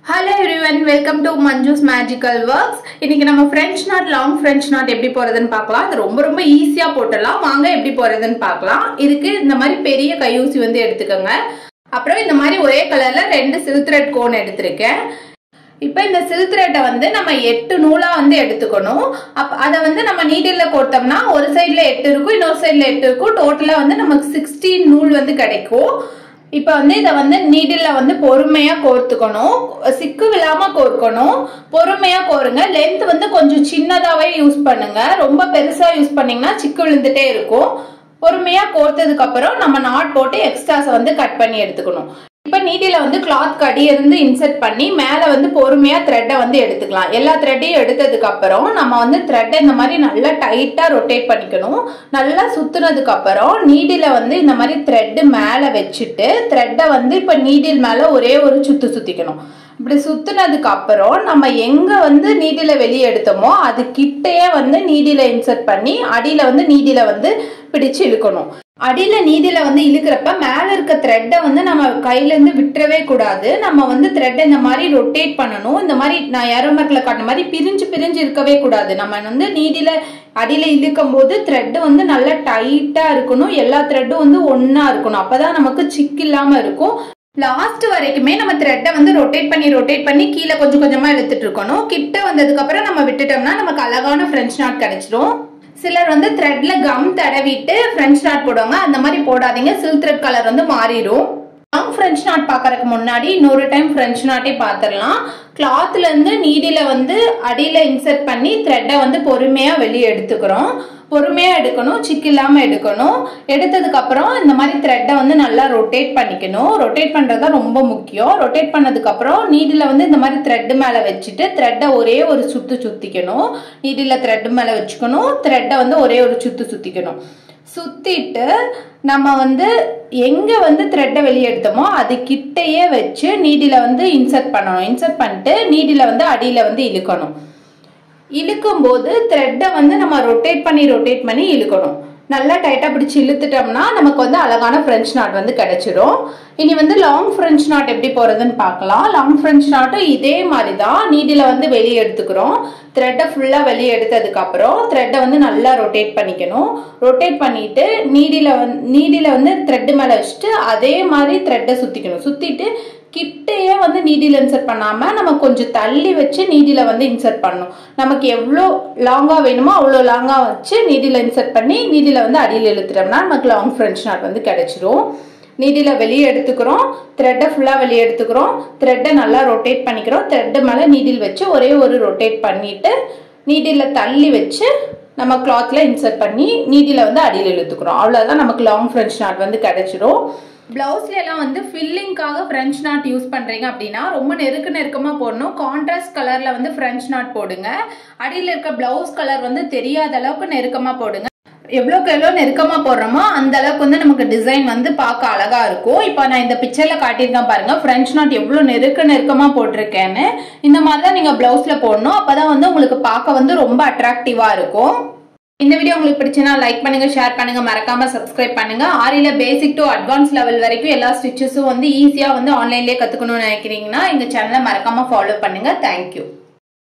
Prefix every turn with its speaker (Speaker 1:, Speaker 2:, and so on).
Speaker 1: hello everyone welcome to Manju's magical works இன்னைக்கு நம்ம French knot long French knot எப்படி போறதுன்னு பார்க்கலாம் அது ரொம்ப ரொம்ப ஈஸியா போட்டுடலாம் வாங்க எப்படி போறதுன்னு பார்க்கலாம் இதுக்கு இந்த மாதிரி பெரிய கையூசி வந்து எடுத்துக்கோங்க அப்புறம் இந்த மாதிரி ஒரே கலர்ல ரெண்டு சில்க் த்ரெட் கோன் எடுத்திருக்கேன் இப்போ இந்த சில்க் த்ரெட்டை வந்து நம்ம எட்டு நூலா வந்து எடுத்துக்கணும் அப் அதை வந்து நம்ம நீடில் கோர்த்தோம்னா ஒரு சைட்ல எட்டு இருக்கும் இன்னொரு சைட்ல எட்டு இருக்கும் டோட்டலா வந்து நமக்கு சிக்ஸ்டீன் நூல் வந்து கிடைக்கும் இப்போ வந்து இதை வந்து நீடில் வந்து பொறுமையா கோர்த்துக்கணும் சிக்கு விழாம கோர்க்கணும் பொறுமையா கோருங்க லென்த் வந்து கொஞ்சம் சின்னதாவே யூஸ் பண்ணுங்க ரொம்ப பெருசா யூஸ் பண்ணீங்கன்னா சிக்கு விழுந்துட்டே இருக்கும் பொறுமையா கோர்த்ததுக்கு அப்புறம் நம்ம நாட் போட்டு எக்ஸ்ட்ராஸ் வந்து கட் பண்ணி எடுத்துக்கணும் இப்போ நீடில வந்து கிளாத் கடி இருந்து இன்செர்ட் பண்ணி மேலே வந்து பொறுமையா த்ரெட்டை வந்து எடுத்துக்கலாம் எல்லா த்ரெட்டையும் எடுத்ததுக்கு அப்புறம் நம்ம வந்து த்ரெட்டை இந்த மாதிரி நல்லா டைட்டா ரொட்டேட் பண்ணிக்கணும் நல்லா சுத்துனதுக்கு அப்புறம் நீடில வந்து இந்த மாதிரி த்ரெட்டு மேலே வச்சுட்டு த்ரெட்டை வந்து இப்போ நீடில் மேலே ஒரே ஒரு சுத்து சுத்திக்கணும் இப்படி சுத்துனதுக்கு அப்புறம் நம்ம எங்க வந்து நீடில வெளியே எடுத்தோமோ அது கிட்டையே வந்து நீடில இன்சர்ட் பண்ணி அடியில வந்து நீடில வந்து பிடிச்சு இழுக்கணும் அடியில நீதியில வந்து இழுக்கிறப்ப மேல இருக்க த்ரெட்டை வந்து நம்ம கையில இருந்து விட்டுறவே கூடாது நம்ம வந்து த்ரெட்டை இந்த மாதிரி ரொட்டேட் பண்ணணும் இந்த மாதிரி நான் ஏரோமேக்ல காட்டின மாதிரி பிரிஞ்சு பிரிஞ்சு இருக்கவே கூடாது நம்ம வந்து நீடில அடியில இழுக்கும் போது த்ரெட் வந்து நல்லா டைட்டா இருக்கணும் எல்லா த்ரெட்டும் வந்து ஒன்னா இருக்கணும் அப்பதான் நமக்கு சிக்கு இல்லாம இருக்கும் லாஸ்ட் வரைக்குமே நம்ம த்ரெட்டை வந்து ரொட்டேட் பண்ணி ரொட்டேட் பண்ணி கீழே கொஞ்சம் கொஞ்சமா இழுத்துட்டு இருக்கணும் கிட்ட வந்ததுக்கு அப்புறம் நம்ம விட்டுட்டோம்னா நமக்கு அழகான ஃப்ரெஞ்ச் நாட் கிடைச்சிடும் சிலர் வந்து த்ரெட்ல கம் தடவிட்டு ஃப்ரெஞ்ச் நாட் போடுவாங்க அந்த மாதிரி போடாதீங்க சில்க் த்ரெட் கலர் வந்து மாறிடும் லாங் ஃப்ரெஞ்ச் நாட் பார்க்கறதுக்கு முன்னாடி இன்னொரு டைம் ஃப்ரெஞ்ச் நாட்டே பார்த்துடலாம் கிளாத்ல இருந்து நீடில வந்து அடியில இன்சர்ட் பண்ணி த்ரெட்டை வந்து பொறுமையா வெளியே எடுத்துக்கிறோம் பொறுமையா எடுக்கணும் சிக்கு இல்லாம எடுக்கணும் எடுத்ததுக்கு அப்புறம் இந்த மாதிரி த்ரெட்டை வந்து நல்லா ரொட்டேட் பண்ணிக்கணும் ரொட்டேட் பண்றது ரொம்ப முக்கியம் ரொட்டேட் பண்ணதுக்கு அப்புறம் நீடில வந்து இந்த மாதிரி த்ரெட் மேல வச்சுட்டு த்ரெட்டை ஒரே ஒரு சுத்து சுத்திக்கணும் நீடில த்ரெட் மேல வச்சுக்கணும் த்ரெட்டை வந்து ஒரே ஒரு சுத்து சுத்திக்கணும் சுத்திட்டு நம்ம வந்து எங்க வந்து த்ரெட்டை வெளியே எடுத்தோமோ அது கிட்டையே வச்சு நீடில வந்து இன்சர்ட் பண்ணணும் இன்சர்ட் பண்ணிட்டு நீடில வந்து அடியில வந்து இழுக்கணும் இழுக்கும் போது த்ரெட்டை வந்து நம்ம ரொட்டேட் பண்ணி ரொட்டேட் பண்ணி இழுக்கணும் நல்லா டைட்டாக பிடிச்சி இழுத்துட்டோம்னா நமக்கு வந்து அழகான ஃப்ரெஞ்ச் நாட் வந்து கிடைச்சிரும் இனி வந்து லாங் ஃப்ரெஞ்ச் நாட் எப்படி போகிறதுன்னு பார்க்கலாம் லாங் ஃப்ரெஞ்ச் நாட்டும் இதே மாதிரி தான் நீடில் வந்து வெளியே எடுத்துக்கிறோம் த்ரெட்டை ஃபுல்லாக வெளியே எடுத்ததுக்கப்புறம் த்ரெட்டை வந்து நல்லா ரொட்டேட் பண்ணிக்கணும் ரொட்டேட் பண்ணிட்டு நீடியில் வந்து நீடியில் வந்து த்ரெட்டு மேலே வச்சுட்டு அதே மாதிரி த்ரெட்டை சுற்றிக்கணும் சுற்றிட்டு கிட்டையே வந்து நீடியில் இன்சர்ட் பண்ணாமல் நம்ம கொஞ்சம் தள்ளி வச்சு நீடியில் வந்து இன்சர்ட் பண்ணணும் நமக்கு எவ்வளோ லாங்காக வேணுமோ அவ்வளோ லாங்காக வச்சு நீடியில் இன்சர்ட் பண்ணி நீடியில் வந்து அடியில் இழுத்துட்டோம்னா நமக்கு லாங் ஃப்ரெஞ்ச் நாட் வந்து கிடைச்சிரும் நீடியில் வெளியே எடுத்துக்கிறோம் த்ரெட்டை ஃபுல்லாக வெளியே எடுத்துக்கிறோம் த்ரெட்டை நல்லா ரொட்டேட் பண்ணிக்கிறோம் த்ரெட்டு மேலே நீடில் வச்சு ஒரே ஒரு ரொட்டேட் பண்ணிட்டு நீடியில் தள்ளி வச்சு நம்ம கிளாத்தில் இன்சர்ட் பண்ணி நீடியில் வந்து அடியில் இழுத்துக்கிறோம் அவ்வளோதான் நமக்கு லாங் ஃப்ரெஞ்ச் நாட் வந்து கிடைச்சிரும் பிளவுஸ்ல எல்லாம் வந்து ஃபில்லிங்காக ஃப்ரெஞ்ச் நாட் யூஸ் பண்றீங்க அப்படின்னா ரொம்ப நெருக்க நெருக்கமா போடணும் கான்ட்ராஸ்ட் கலர்ல வந்து ஃப்ரெஞ்ச் நாட் போடுங்க அடியில் இருக்க பிளவுஸ் கலர் வந்து தெரியாத அளவுக்கு நெருக்கமா போடுங்க எவ்வளோக்கு எவ்வளோ நெருக்கமாக போடுறோமோ அந்த அளவுக்கு வந்து நமக்கு டிசைன் வந்து பார்க்க அழகா இருக்கும் இப்போ நான் இந்த பிக்சரில் காட்டியிருக்கேன் பாருங்க ஃப்ரெஞ்ச் நாட் எவ்வளோ நெருக்க நெருக்கமாக போட்டிருக்கேன்னு இந்த மாதிரி தான் நீங்கள் ப்ளவுஸில் போடணும் அப்போ தான் வந்து உங்களுக்கு பார்க்க வந்து ரொம்ப அட்ராக்டிவாக இருக்கும் இந்த வீடியோ உங்களுக்கு பிடிச்சுன்னா லைக் பண்ணுங்க ஷேர் பண்ணுங்க மறக்காம சப்ஸ்கிரைப் பண்ணுங்க ஆரியில பேசிக் டு அட்வான்ஸ் லெவல் வரைக்கும் எல்லா ஸ்டிச்சஸும் வந்து ஈஸியா வந்து ஆன்லைன்லயே கத்துக்கணும்னு நினைக்கிறீங்கன்னா எங்க சேனலை மறக்காம ஃபாலோ பண்ணுங்க தேங்க்யூ